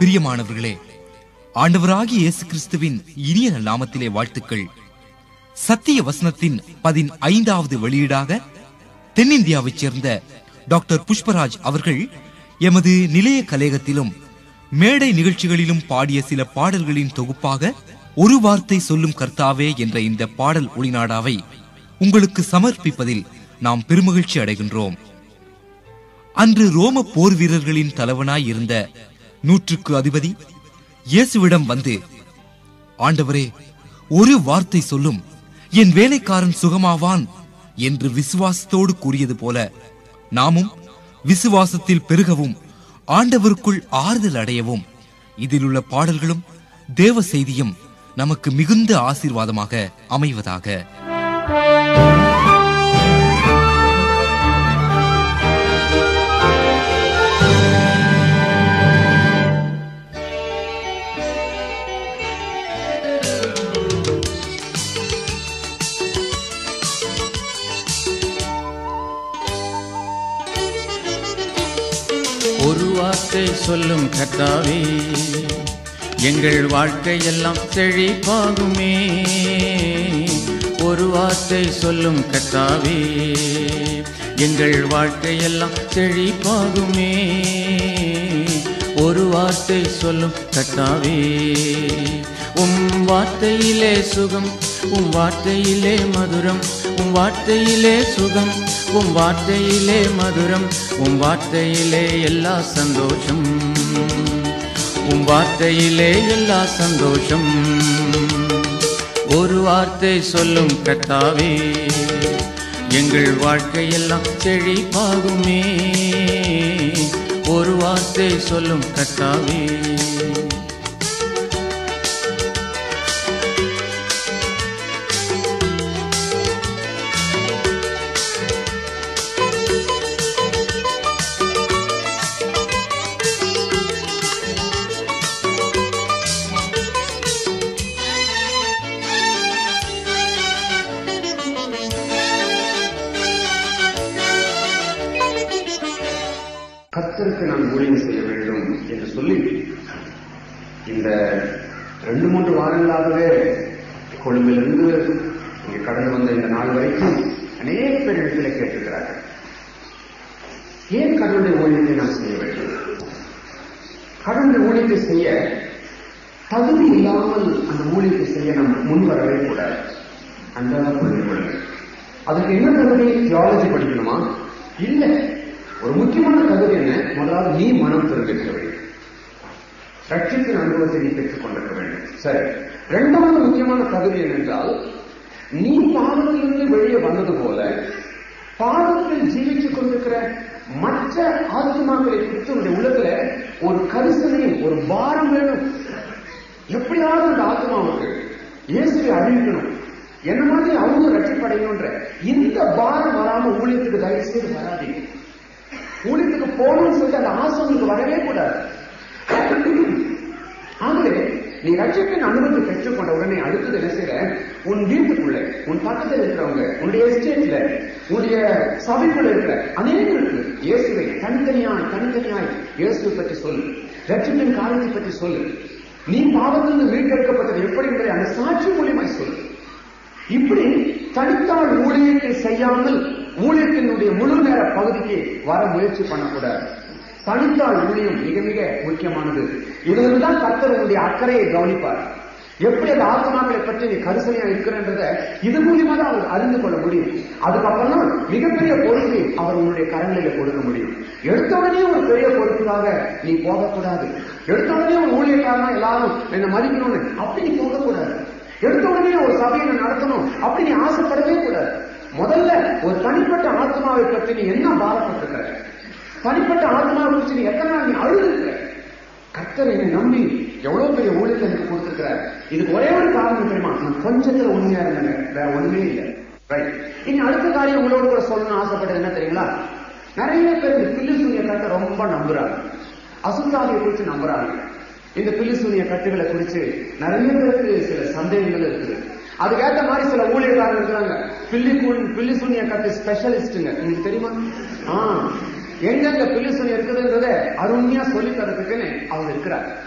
பிரியமானவர்களே ஆண்டவராகிய இயேசு கிறிஸ்துவின் இனிய நாமத்திலே வாழ்த்துக்கள் சத்திய வசனத்தின் பதின் ஐந்தாவது வெளியீடாக தென்னிந்தியாவைச் சேர்ந்த டாக்டர் புஷ்பராஜ் அவர்கள் எமது நிலைய கலையகத்திலும் மேடை நிகழ்ச்சிகளிலும் பாடிய சில பாடல்களின் தொகுப்பாக ஒரு வார்த்தை சொல்லும் கர்த்தாவே என்ற இந்த பாடல் ஒளிநாடாவை உங்களுக்கு சமர்ப்பிப்பதில் நாம் பெருமகிழ்ச்சி அடைகின்றோம் அன்று ரோம போர் வீரர்களின் தலைவனாய் இருந்த நூற்றுக்கு அதிபதி இயேசுவிடம் வந்து ஆண்டவரே ஒரு வார்த்தை சொல்லும் என் வேலைக்காரன் சுகமாவான் என்று விசுவாசத்தோடு கூறியது போல நாமும் விசுவாசத்தில் பெருகவும் ஆண்டவருக்குள் ஆறுதல் அடையவும் இதிலுள்ள பாடல்களும் தேவ செய்தியும் நமக்கு மிகுந்த ஆசீர்வாதமாக அமைவதாக ஒரு வார்த்தை சொல்லும் கர்த்தாவே எங்கள் வாழ்க்கையெல்லாம் செழிப்பாகுமே ஒரு வார்த்தை சொல்லும் கர்த்தாவே எங்கள் வாழ்க்கையெல்லாம் செழிப்பாகுமே ஒரு வார்த்தை சொல்லும் கர்த்தாவே உம் வார்த்தையிலே சுகம் உம் வார்த்தையிலே மதுரம் உம் வார்த்தையிலே சுகம் உம் வார்த்தையிலே மதுரம் உம் வார்த்தையிலே எல்லா சந்தோஷம் உம் வார்த்தையிலே எல்லா சந்தோஷம் ஒரு வார்த்தை சொல்லும் கர்த்தாவே எங்கள் வாழ்க்கையெல்லாம் செழிப்பாகுமே ஒரு வார்த்தை சொல்லும் கர்த்தாவே கர்த்தருக்கு நான் ஊழியம் செய்ய வேண்டும் என்று சொல்லி இந்த ரெண்டு மூன்று வாரங்களாகவே கொழும்பிலிருந்து இங்கே கடந்து வந்த இந்த நாள் வரைக்கும் அநேக பேர் இடத்துல கேட்டிருக்கிறார்கள் ஏன் கடவுளுடைய ஊழியத்தை நான் செய்ய வேண்டும் கடவுளுடைய ஊழியத்தை செய்ய தகுதி இல்லாமல் அந்த ஊழியத்தை செய்ய நாம் முன் வரவே கூடாது அன்றாக புரிந்து கொள்ளுங்கள் அதுக்கு என்ன தகுதி தியாலஜி படிக்கணுமா இல்ல ஒரு முக்கியமான தகுதி என்ன முதலாவது நீ மனம் தெரிந்திருக்க வேண்டும் ரட்சிப்பின் அனுபவத்தை நீ பெற்றுக் கொண்டிருக்க வேண்டும் சரி இரண்டாவது முக்கியமான தகுதி என்னென்றால் நீ பாவத்திலிருந்து வெளியே வந்தது போல பாவத்தில் ஜீவித்துக் கொண்டிருக்கிற மற்ற ஆத்மாக்களை குறித்து உன்னுடைய உள்ளத்துல ஒரு கரிசனையும் ஒரு பாரம் வேணும் எப்படியாவது அந்த ஆத்மாவுக்கு இயேசுவை அறிவிக்கணும் என்ன மாதிரி அவங்க ரட்சிப்படையணுன்ற இந்த பாரம் வராம ஊழியத்துக்கு தயவு செய்து வராதீங்க ஊழியத்துக்கு போகணும்னு சொல்லிட்டு அந்த ஆசை உங்களுக்கு வரவே கூடாது ஆகவே நீ ரட்சிப்பின் அனுபவத்தை பெற்றுக்கொண்ட உடனே அடுத்தது என்ன செய்யற உன் வீட்டுக்குள்ள உன் பக்கத்தில் இருக்கிறவங்க உன்னுடைய எஸ்டேட்ல உன்னுடைய சபைக்குள்ள இருக்கிற அநேகருக்கு இயேசுவை தனித்தனியாய் தனித்தனியாய் இயேசுவை பற்றி சொல்லு ரட்சிப்பின் காரியத்தை பற்றி சொல்லு நீ பாவத்திலிருந்து மீட்டெடுக்கப்பட்டது எப்படி என்பதை அந்த சாட்சி மூலியமாய் சொல்லு இப்படி தனித்தாள் ஊழியத்தை செய்யாமல் ஊழியத்தினுடைய முழு நேர பகுதிக்கு வர முயற்சி பண்ணக்கூடாது தனித்தாள் ஊழியம் மிக மிக முக்கியமானது இதிலிருந்துதான் கர்த்தர் உங்களுடைய அக்கறையை கவனிப்பார் எப்படி அந்த ஆத்மாக்களை பற்றி நீ கரிசனையா இருக்கிறன்றத இது மூலியமா தான் அவர் அறிந்து கொள்ள முடியும் அதுக்கப்புறம் தான் மிகப்பெரிய பொறுப்பை அவர் உன்னுடைய கரங்களில கொடுக்க முடியும் எடுத்த உடனே ஒரு பெரிய பொறுப்புக்காக நீ போகக்கூடாது எடுத்த உடனே ஒரு ஊழியக்காரனா எல்லாரும் என்னை மதிக்கணும்னு அப்படி நீ போகக்கூடாது எடுத்த உடனே ஒரு சபையை நான் நடத்தணும் அப்படி நீ ஆசைப்படவே கூடாது முதல்ல ஒரு தனிப்பட்ட ஆத்மாவை பற்றி நீ என்ன பாரப்பட்டிருக்கிற தனிப்பட்ட ஆத்மாவை குறித்து நீ எத்தனை நாள் நீ அழுதுருக்கிற கர்த்தர் என்னை நம்பி எவ்வளவு பெரிய ஊழியத்தை எனக்கு கொடுத்திருக்கிறார் இதுக்கு ஒரே ஒரு காரணம் தெரியுமா நான் கொஞ்சத்துல உண்மையா இருந்தேங்க வேற ஒண்ணுமே இல்லை ரைட் இனி அடுத்த காரியம் உங்களோட கூட சொல்லணும்னு ஆசைப்பட்டது என்ன தெரியுங்களா நிறைய பேர் இந்த பில்லு சூரிய கட்டை ரொம்ப நம்புறாங்க அசுத்தாவியை குறித்து நம்புறாங்க இந்த பில்லிசூனிய கட்டுகளை குறித்து நிறைய பேருக்கு சில சந்தேகங்கள் இருக்குது அதுக்கேற்ற மாதிரி சில ஊழியர்காரங்க இருக்கிறாங்க பில்லி பில்லி சூனிய கட்டு ஸ்பெஷலிஸ்டுங்க உங்களுக்கு தெரியுமா ஆ எங்கெங்க பில்லி சூனியம் இருக்குதுன்றத அருமையா சொல்லி தரதுக்குன்னு அவங்க இருக்கிறார்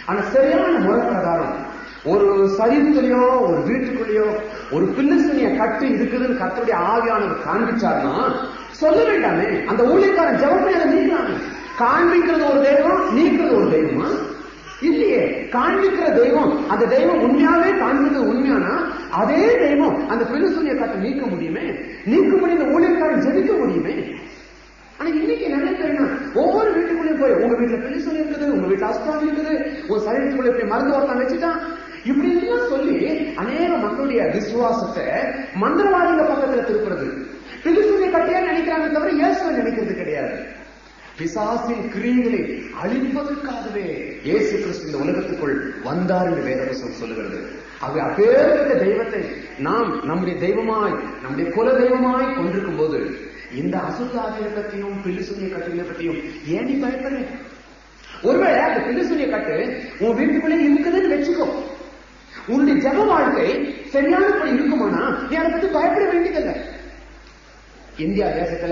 ஆனா சரியான முறை பிரகாரம் ஒரு சரீரத்திலேயோ ஒரு வீட்டுக்குள்ளேயோ ஒரு பில்லுசனிய கட்டு இருக்குதுன்னு கத்தருடைய ஆவியானவர் காண்பிச்சாருன்னா சொல்ல வேண்டாமே அந்த ஊழியக்காரன் ஜவப்பையில நீக்கிறாங்க காண்பிக்கிறது ஒரு தெய்வம் நீக்கிறது ஒரு தெய்வமா இல்லையே காண்பிக்கிற தெய்வம் அந்த தெய்வம் உண்மையாவே காண்பிக்கிறது உண்மையானா அதே தெய்வம் அந்த பில்லுசனிய கட்டை நீக்க முடியுமே நீக்க முடியும் ஊழியக்காரன் ஜெபிக்க முடியுமே ஆனா இன்னைக்கு நிறைய பேர் என்ன ஒவ்வொரு வீட்டுக்குள்ளேயும் போய் உங்க வீட்டுல பிலிசன் இருக்குது உங்க வீட்டுல அஸ்தாம் இருக்குது உங்க சரீரத்துக்குள்ள இப்படி மருந்து ஒருத்தன் வச்சுட்டான் இப்படி எல்லாம் சொல்லி அநேக மக்களுடைய விசுவாசத்தை மந்திரவாதிங்க பக்கத்துல திருப்புறது பிலிசுனை கட்டியா நினைக்கிறாங்க தவிர இயேசுவை நினைக்கிறது கிடையாது பிசாசின் கிரியைகளை அழிப்பதற்காகவே இயேசு கிறிஸ்து இந்த உலகத்துக்குள் வந்தார் என்று வேதவசம் சொல்லுகிறது அது அப்பேற்பட்ட தெய்வத்தை நாம் நம்முடைய தெய்வமாய் நம்முடைய குல தெய்வமாய் கொண்டிருக்கும் போது இந்த அசுத்தாவியை பற்றியும் பில்லுசுனிய கட்டுகளை பற்றியும் ஏன் நீ பயப்படுற ஒருவேளை அந்த பில்லுசுனிய கட்டு உன் வீட்டுக்குள்ளே இருக்குதுன்னு வச்சுக்கோ உன்னுடைய ஜப வாழ்க்கை சரியானபடி இருக்குமானா நீ அதை பத்தி பயப்பட வேண்டியதில்லை இந்தியா தேசத்துல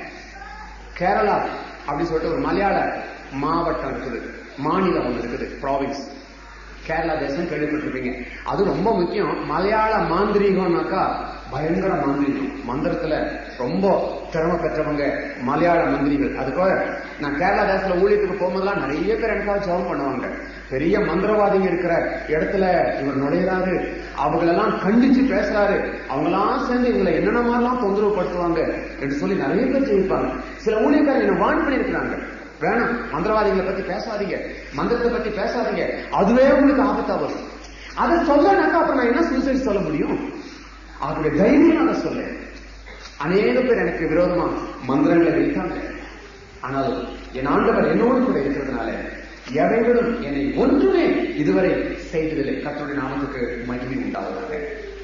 கேரளா அப்படின்னு சொல்லிட்டு ஒரு மலையாள மாவட்டம் இருக்குது மாநிலம் ஒன்று இருக்குது ப்ராவின்ஸ் கேரளா தேசம் கேள்விப்பட்டிருப்பீங்க அது ரொம்ப முக்கியம் மலையாள மாந்திரீகம்னாக்கா பயங்கர மாந்திரீகம் மந்திரத்துல ரொம்ப திறமை பெற்றவங்க மலையாள மந்திரிகள் அதுக்காக நான் கேரளா தேசத்துல ஊழியத்துக்கு போகும்போதெல்லாம் நிறைய பேர் எனக்காக ஜெபம் பண்ணுவாங்க பெரிய மந்திரவாதிங்க இருக்கிற இடத்துல இவர் நுழையிறாரு அவங்களெல்லாம் கண்டிச்சு பேசுறாரு அவங்களாம் சேர்ந்து இவங்களை என்னென்ன மாதிரிலாம் தொந்தரவு படுத்துவாங்க என்று சொல்லி நிறைய பேர் ஜெயிப்பாங்க சில ஊழியக்காரர் என்ன வான் பண்ணியிருக்கிறாங்க வேணாம் மந்திரவாதிகளை பத்தி பேசாதீங்க மந்திரத்தை பத்தி பேசாதீங்க அதுவே உங்களுக்கு ஆபத்தா வரும் அதை சொல்லனாக்கா அப்புறம் நான் என்ன சூசைட் சொல்ல முடியும் ஆகவே தைரியம் அதை சொல்ல அநேக பேர் எனக்கு விரோதமா மந்திரங்களை வைத்தாங்க ஆனால் என் ஆண்டவர் என்னோடு கூட இருக்கிறதுனால எவைகளும் என்னை ஒன்றுமே இதுவரை செய்ததில்லை கத்தோடைய நாமத்துக்கு மகிமை உண்டாவதாக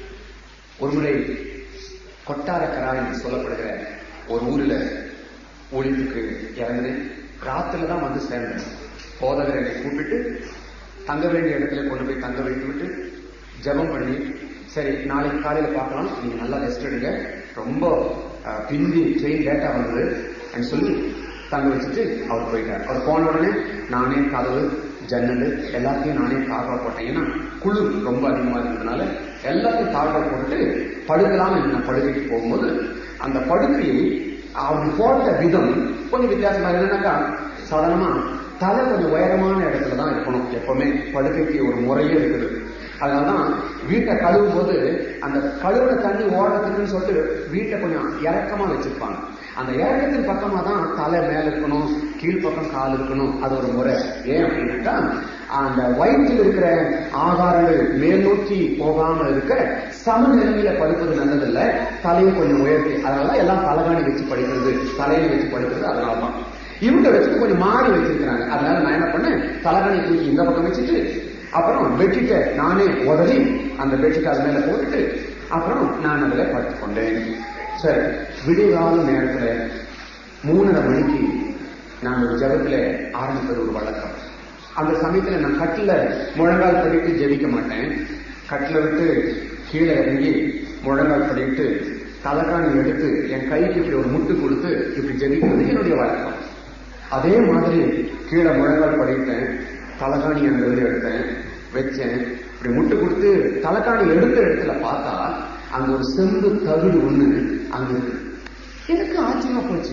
ஒருமுறை கொட்டாரக்கரா என்று சொல்லப்படுகிற ஒரு ஊர்ல ஊழியத்துக்கு இறங்குனேன் ராத்திரில தான் வந்து சேர்ந்தேன் போதகர் என்னை கூப்பிட்டு தங்க வேண்டிய இடத்துல கொண்டு போய் தங்க வைத்து விட்டு ஜெபம் பண்ணி சரி நாளைக்கு காலையில பார்க்கலாம் நீங்க நல்லா ரெஸ்ட் எடுங்க ரொம்ப அஹ், பிந்தி ட்ரெயின் லேட்டா வந்தது அப்படின்னு சொல்லி தங்க வச்சுட்டு அவர் போயிட்டார் அவர் போன உடனே நானே கதவு ஜன்னல் எல்லாத்தையும் நானே தாழ்வா போட்டேன் ஏன்னா குளிர் ரொம்ப அதிகமா இருந்ததுனால எல்லாத்தையும் தாழ்வா போட்டு படுக்கலாம் என்று நான் படுக்கைக்கு போகும்போது அந்த படுக்கையை அவர் போட்ட விதம் கொஞ்சம் வித்தியாசமா என்னன்னாக்கா சாதாரணமா தலை கொஞ்சம் உயரமான இடத்துல தான் இருக்கணும் எப்பவுமே படுக்கைக்கு ஒரு முறையே இருக்குது அதனாலதான் வீட்டை கழுவும் போது அந்த கழுவுன தண்ணி ஓடுறதுக்குன்னு சொல்லிட்டு வீட்டை கொஞ்சம் இறக்கமா வச்சிருப்பாங்க அந்த இறக்கத்தின் பக்கமா தான் தலை மேல இருக்கணும் கீழ்ப்பக்கம் கால் இருக்கணும் அது ஒரு முறை ஏன் அப்படின்னாக்கா அந்த வயிற்றில் இருக்கிற ஆகாரங்கள் மேல் நோக்கி போகாம இருக்க சமநிலையில படுப்பது நல்லதில்ல தலையை கொஞ்சம் உயர்த்தி அதனாலதான் எல்லாம் தலகாணி வச்சு படிக்கிறது தலையில வச்சு படிக்கிறது அதனாலதான் இவங்க வச்சுட்டு கொஞ்சம் மாறி வச்சிருக்கிறாங்க அதனால நான் என்ன பண்ணேன் தலகாணி தூக்கி இந்த பக்கம் வச்சுட்டு அப்புறம் பெட்ஷீட்டை நானே உதறி அந்த பெட்ஷீட் அது மேல போட்டுட்டு அப்புறம் நான் அதுல படுத்துக் கொண்டேன் சரி விடிகால நேரத்துல மூணரை மணிக்கு நான் ஒரு ஜபத்துல ஆரம்பிப்பது ஒரு வழக்கம் அந்த சமயத்துல நான் கட்டில முழங்கால் படிட்டு ஜெபிக்க மாட்டேன் கட்டில விட்டு கீழே இறங்கி முழங்கால் படிட்டு தலைகாணி எடுத்து என் கைக்கு இப்படி ஒரு முட்டு கொடுத்து இப்படி ஜெபிக்கிறது என்னுடைய வழக்கம் அதே மாதிரி கீழே முழங்கால் படிட்டேன் தலைகாணி அந்த வெளியே எடுத்தேன் வச்சேன் இப்படி முட்டு கொடுத்து தலைகாணி எடுத்த இடத்துல பார்த்தா அங்க ஒரு செம்பு தகுடு ஒண்ணு அங்க இருக்கு எனக்கு ஆச்சரியமா போச்சு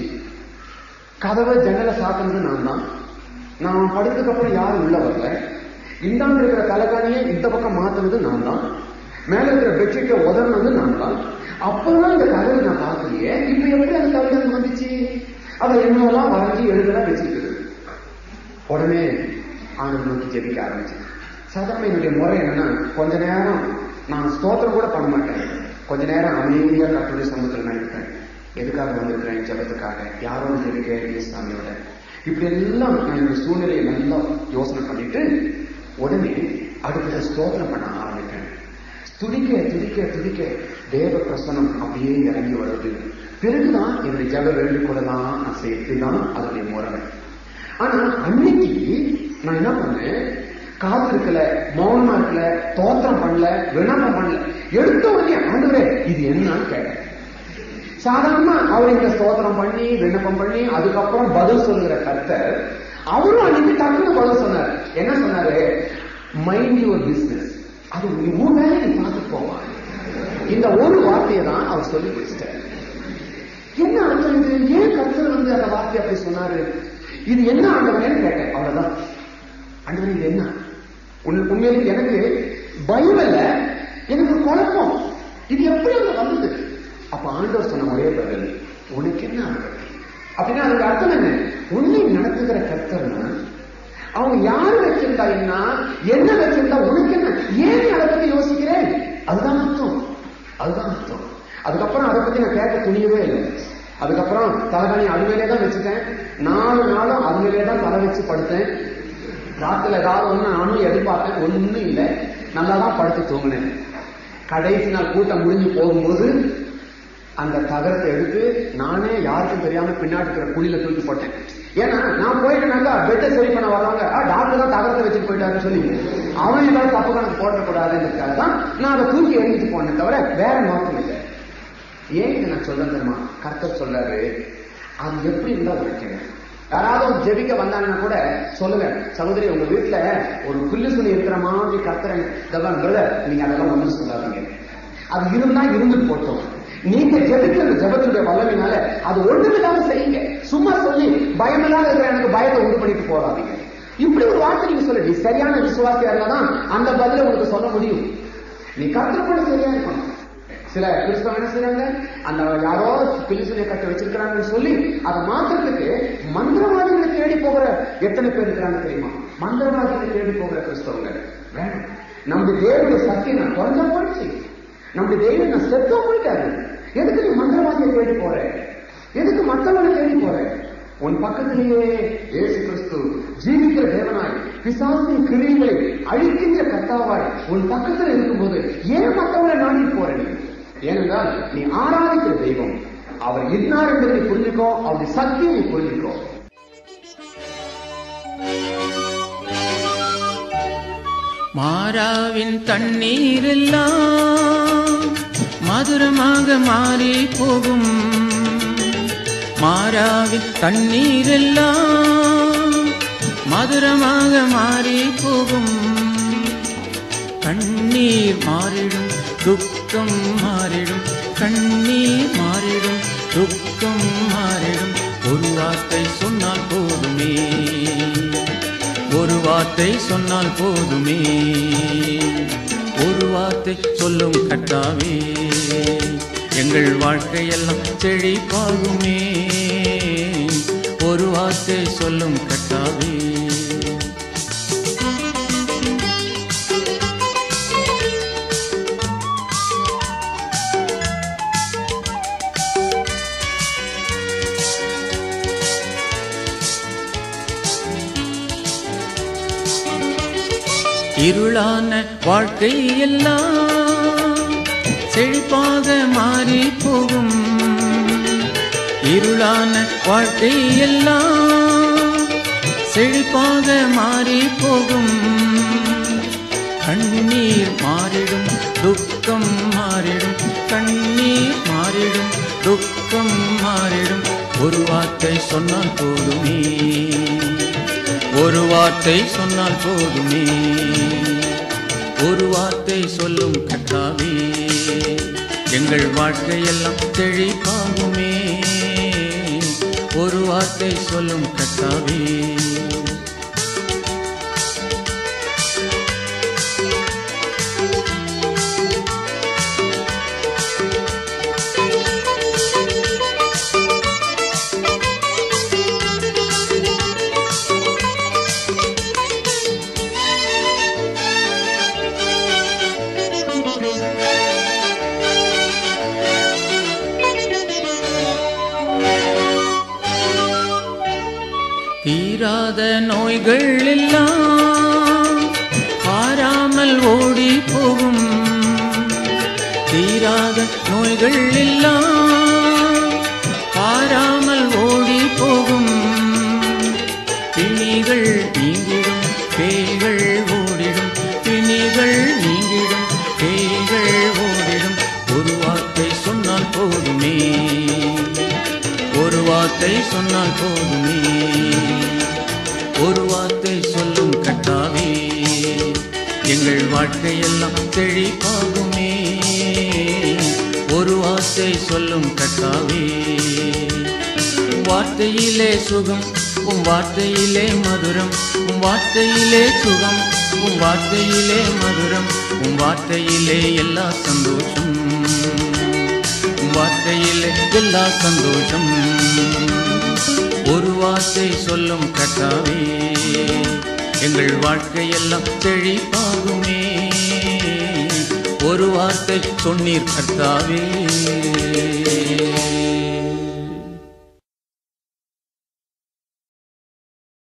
கதவை ஜன்னலை சாப்பிட்டது நான் தான் நான் படுத்ததுக்கு அப்புறம் யாரும் உள்ள வரல இந்தாண்டு இருக்கிற தலைகாணியை இந்த பக்கம் மாத்துனது நான் தான் மேல இருக்கிற பெட்ஷீட்டை உதறினது நான் தான் அப்பதான் இந்த கதவை நான் பார்க்கலையே இப்ப எப்படி அந்த கதவு வந்துச்சு அதை என்னெல்லாம் வரைஞ்சி எழுதலாம் வச்சிருக்குது உடனே ஆண்டவர் நோக்கி ஜெபிக்க ஆரம்பிச்சேன் சாதாரண என்னுடைய முறை என்னன்னா கொஞ்ச நேரம் நான் ஸ்தோத்திரம் கூட பண்ண மாட்டேன் கொஞ்ச நேரம் அமைதியா கட்டுரை சமூகத்தில் நான் இருப்பேன் எதுக்காக வந்திருக்கிறேன் ஜபத்துக்காக யாரோட ஜெபிக்க சாமியோட இப்படி எல்லாம் நான் என்னோட சூழ்நிலையை நல்லா யோசனை பண்ணிட்டு உடனே அடுத்த ஸ்தோத்திரம் பண்ண ஆரம்பிப்பேன் துதிக்க துதிக்க துதிக்க தேவ பிரசனம் அப்படியே இறங்கி வருது பிறகுதான் என்னுடைய ஜப வேண்டுகோளெல்லாம் நான் செய்யறதுதான் அதனுடைய முறை ஆனா அன்னைக்கு நான் என்ன பண்ணேன் காது இருக்கல மௌனமா இருக்கல தோத்திரம் பண்ணல விண்ணப்பம் பண்ணல எடுத்த உடனே ஆண்டவரே இது என்னன்னு கேட்டேன் சாதாரணமா அவர் இந்த ஸ்தோத்திரம் பண்ணி விண்ணப்பம் பண்ணி அதுக்கப்புறம் பதில் சொல்லுகிற கர்த்தர் அவரும் அன்னைக்கு டக்குனு பதில் சொன்னார் என்ன சொன்னாரு மைண்ட் யுவர் பிசினஸ் அது நீ உன் வேலையை நீ பார்த்துட்டு போவான் இந்த ஒரு வார்த்தையை தான் அவர் சொல்லி முடிச்சிட்டார் என்ன அர்த்தம் இது ஏன் கர்த்தர் வந்து அந்த வார்த்தை அப்படி சொன்னாரு இது என்ன ஆண்டவனேன்னு கேட்டேன் அவ்வளவுதான் ஆண்டவனே இது என்ன உன் உண்மையிலே எனக்கு பயம் இல்ல எனக்கு குழப்பம் இது எப்படி அங்க வந்தது அப்ப ஆண்டவர் சொன்ன ஒரே பதில் உனக்கு என்ன ஆண்டவர் அப்படின்னா அதுக்கு அர்த்தம் என்ன உன்னை நடத்துகிற கர்த்தர்னா அவங்க யாரு வச்சிருந்தா என்ன என்ன வச்சிருந்தா உனக்கு என்ன ஏன் நீ அதை பத்தி யோசிக்கிறேன் அதுதான் அர்த்தம் அதுதான் அர்த்தம் அதுக்கப்புறம் அதை பத்தி நான் கேட்க துணியவே இல்லை அதுக்கப்புறம் தலைகாணி அதுவேலே தான் வச்சுட்டேன் நாலு நாளும் அதுவேலே தான் தலை வச்சு படுத்தேன் ராத்திரில ஏதாவது ஒண்ணு நானும் எதிர்பார்த்தேன் ஒண்ணும் இல்லை நல்லா தான் படுத்து தூங்கினேன் கடைசி நாள் கூட்டம் முடிஞ்சு போகும்போது அந்த தகரத்தை எடுத்து நானே யாருக்கும் தெரியாம பின்னாடி இருக்கிற குழியில தூக்கி போட்டேன் ஏன்னா நான் போயிட்டேனாக்கா பெட்டை சரி பண்ண வர்றாங்க "ஆ, டாக்டர் தான் தகரத்தை வச்சுட்டு போயிட்டாருன்னு சொல்லி அவன் ஏதாவது தப்பு கணக்கு போடக்கூடாதுன்றதுக்காக தான் நான் அதை தூக்கி எறிஞ்சிட்டு போனேன் தவிர வேற நோக்கம் இல்லை ஏன் இதை நான் சொல்றேன் தெரியுமா கர்த்தர் சொல்றாரு அது எப்படி இருந்தா உழைக்கணும் யாராவது ஒரு ஜெபிக்க வந்தாங்கன்னா கூட சொல்லுங்க சகோதரி உங்க வீட்டுல ஒரு புல்லு துணி இருக்கிற மாதிரி கர்த்தரன் இதெல்லாம் பிரதர் நீங்க அதெல்லாம் ஒண்ணும் சொல்லாதீங்க அது இருந்தா இருந்துட்டு போட்டோம் நீங்க ஜெபிக்கிற அந்த ஜெபத்துடைய வல்லமையினால அது ஒன்றுமில்லாம செய்யுங்க சும்மா சொல்லி பயமில்லாத இருக்கிற எனக்கு பயத்தை உண்டு பண்ணிட்டு போறாதீங்க இப்படி ஒரு வார்த்தை நீங்க சொல்ல நீ சரியான விசுவாசியா இருந்தாதான் அந்த பதில உங்களுக்கு சொல்ல முடியும் நீ கற்றுக்கொள்ள சரியா இருக்கணும் சில கிறிஸ்தவ என்ன செய்றாங்க அந்த யாரோ பிலிசுனை கட்ட வச்சிருக்கிறாங்கன்னு சொல்லி அதை மாத்துறதுக்கு மந்திரவாதிகளை தேடி போகிற எத்தனை பேர் இருக்கிறாங்க தெரியுமா மந்திரவாதிகளை தேடி போகிற கிறிஸ்தவங்க வேணும் நம்முடைய தேவனுடைய சக்தி நான் குறைஞ்சா போயிடுச்சு நம்முடைய தெய்வம் நான் செத்தோ போயிட்டாரு எதுக்கு நீ மந்திரவாதியை தேடி போற எதுக்கு மற்றவங்களை தேடி போற உன் பக்கத்திலேயே இயேசு கிறிஸ்து ஜீவிக்கிற தேவனாய் பிசாசின் கிரியைகளை அழிக்கின்ற கர்த்தாவாய் உன் பக்கத்தில் இருக்கும்போது ஏன் மற்றவங்களை நாடி போற நீ ஏனென்றால் நீ ஆராதிக்கிற தெய்வம் அவர் இன்னார் என்பதை புரிஞ்சுக்கோ அவருடைய சக்தியை நீ புரிஞ்சுக்கோ மாறாவின் தண்ணீரெல்லாம் மதுரமாக மாறி போகும் மாறாவின் தண்ணீரெல்லாம் மதுரமாக மாறி போகும் கண்ணீர் மாறிடும் துக்கம் மாறிடும் கண்ணீர் மாறிடும் துக்கம் மாறிடும் ஒரு வார்த்தை சொன்னால் போதுமே ஒரு வார்த்தை சொன்னால் போதுமே ஒரு வார்த்தை சொல்லும் கட்டாவே எங்கள் வாழ்க்கையெல்லாம் செழிப்பாகுமே ஒரு வார்த்தை சொல்லும் கட்டாவே இருளான வாழ்க்கை எல்லாம் செழிப்பாக மாறி போகும் இருளான வாழ்க்கை எல்லாம் செழிப்பாக மாறி போகும் கண்ணீர் மாறிடும் துக்கம் மாறிடும் கண்ணீர் மாறிடும் துக்கம் மாறிடும் ஒரு வார்த்தை சொன்னால் போதுமே ஒரு வார்த்தை சொன்னால் போதுமே ஒரு வார்த்தை சொல்லும் கட்டாவே எங்கள் வாழ்க்கையெல்லாம் செழிப்பாகுமே ஒரு வார்த்தை சொல்லும் கட்டாவே தீராத நோய்கள் எல்லாம் பாராமல் ஓடி போகும் தீராத நோய்கள் எல்லாம் பாராமல் ஓடி போகும் பிணிகள் நீங்கிடும் பேய்கள் ஓடிடும் பிணிகள் நீங்கிடும் பேய்கள் ஓடிடும் ஒரு வார்த்தை சொன்னால் போதுமே ஒரு வார்த்தை சொன்னால் போதுமே எங்கள் வாழ்க்கையெல்லாம் செழிப்பாகுமே ஒரு வார்த்தை சொல்லும் கர்த்தாவே உம் வார்த்தையிலே சுகம் உம் வார்த்தையிலே மதுரம் உம் வார்த்தையிலே சுகம் உம் வார்த்தையிலே மதுரம் உம் வார்த்தையிலே எல்லா சந்தோஷம் உம் வார்த்தையிலே எல்லா சந்தோஷம் ஒரு வார்த்தை சொல்லும் கர்த்தாவே எங்கள் வாழ்க்கையெல்லாம் செழிப்பாகுமே ஒரு வார்த்தை சொன்னீர் கர்த்தாவே